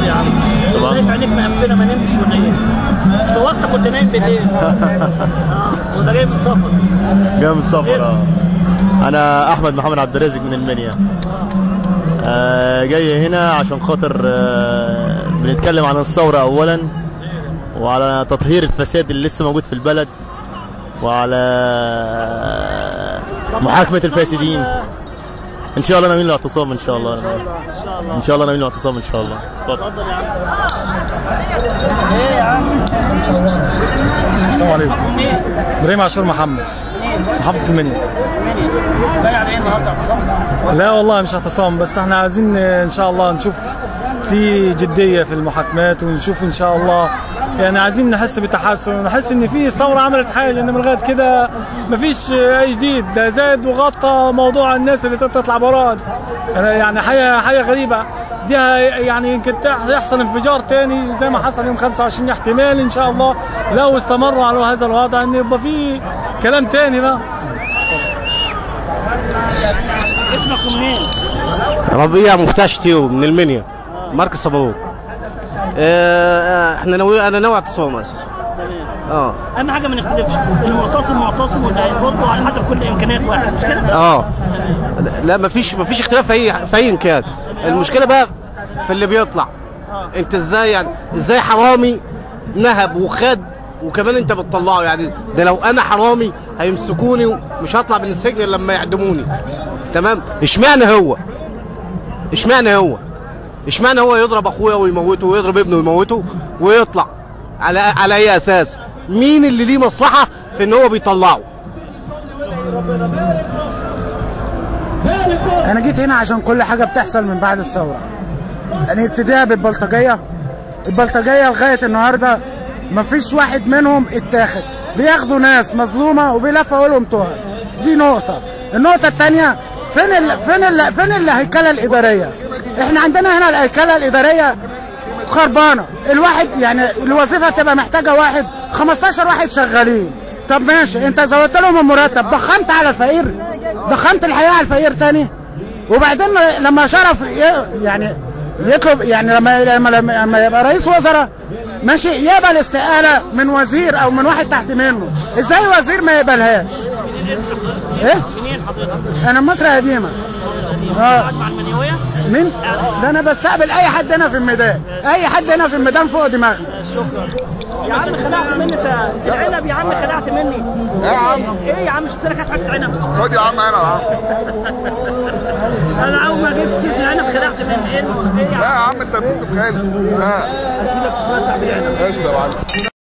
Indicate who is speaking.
Speaker 1: يا عم
Speaker 2: طبعا.
Speaker 1: شايف عينيك مقفله ما نمتش ولا ايه؟ صورتك كنت نايم بالليل اه وده جاي من سفر
Speaker 2: جاي من السفر
Speaker 1: اسم.
Speaker 2: اه انا احمد محمد عبد الرازق من المنيا آه جاي هنا عشان خاطر آه بنتكلم عن الثوره اولا وعلى تطهير الفساد اللي لسه موجود في البلد وعلى آه، محاكمه الفاسدين ان شاء الله ناويين الاعتصام ان شاء الله
Speaker 1: ان شاء الله
Speaker 2: ان شاء الله ناويين الاعتصام ان شاء الله اتفضل
Speaker 1: اتفضل يا عم ايه يا عم
Speaker 3: السلام عليكم
Speaker 1: منين؟
Speaker 3: ابراهيم عاشور محمد محافظة المنيا
Speaker 1: منين؟ جاي على ايه النهارده اعتصام؟
Speaker 3: لا والله مش اعتصام بس احنا عايزين ان شاء الله نشوف في جدية في المحاكمات ونشوف ان شاء الله يعني عايزين نحس بتحسن ونحس ان في ثورة عملت حاجة لان من لغاية كده مفيش اي جديد ده زاد وغطى موضوع الناس اللي تطلع براد يعني حاجة حاجة غريبة دي يعني يمكن يحصل انفجار تاني زي ما حصل يوم 25 احتمال ان شاء الله لو استمروا على هذا الوضع ان يبقى في كلام تاني بقى
Speaker 1: اسمك ومنين؟
Speaker 4: ربيع مفتاش تيو من المنيا مركز صبروك آه، احنا ناوي انا ناوي اعتصام اساسا اه
Speaker 1: اهم حاجه ما نختلفش المعتصم معتصم واللي هيفضوا على حسب كل امكانيات واحد مش كده؟
Speaker 4: اه لا مفيش مفيش اختلاف في اي في اي كان المشكله بقى في اللي بيطلع انت ازاي يعني ازاي حرامي نهب وخد وكمان انت بتطلعه يعني ده لو انا حرامي هيمسكوني ومش هطلع من السجن إلا لما يعدموني تمام اشمعنى هو اشمعنى هو اشمعنى هو يضرب اخويا ويموته ويضرب ابنه ويموته ويطلع على على اي اساس مين اللي ليه مصلحه في ان هو بيطلعه
Speaker 5: انا جيت هنا عشان كل حاجه بتحصل من بعد الثوره يعني ابتداء بالبلطجيه البلطجيه لغايه النهارده مفيش واحد منهم اتاخد بياخدوا ناس مظلومه وبيلفقوا لهم تهم دي نقطه النقطه الثانيه فين ال... فين ال... فين الهيكله الاداريه احنا عندنا هنا الهيكله الاداريه خربانه الواحد يعني الوظيفه تبقى محتاجه واحد 15 واحد شغالين طب ماشي انت زودت لهم المرتب ضخمت على الفقير ضخمت الحياه على الفقير تاني وبعدين لما شرف ي- يعني يطلب يعني لما لما لما لما يبقى رئيس وزراء ماشي يقبل استقاله من وزير او من واحد تحت منه ازاي وزير ما يقبلهاش ايه
Speaker 1: منين حضرتك؟
Speaker 5: انا من مصر قديمه اه
Speaker 1: قاعد مع المنيويه؟
Speaker 5: مين ده انا بستقبل اي حد هنا في الميدان اي حد هنا في الميدان فوق دماغنا
Speaker 1: شكرا يا عم خلعت مني انت العنب يا عم خلعت مني
Speaker 6: يا عم
Speaker 1: ايه يا عم شفت لك حته عنب
Speaker 6: خد يا عم هنا يا عم
Speaker 1: انا اول ما جبت سيره العنب خلعت مني ايه الم- ايه يا
Speaker 6: لا
Speaker 1: عم
Speaker 6: يا عم انت نسيت بخالي لا
Speaker 1: اسيبك تتمتع بالعنب
Speaker 6: قشطه يا معلم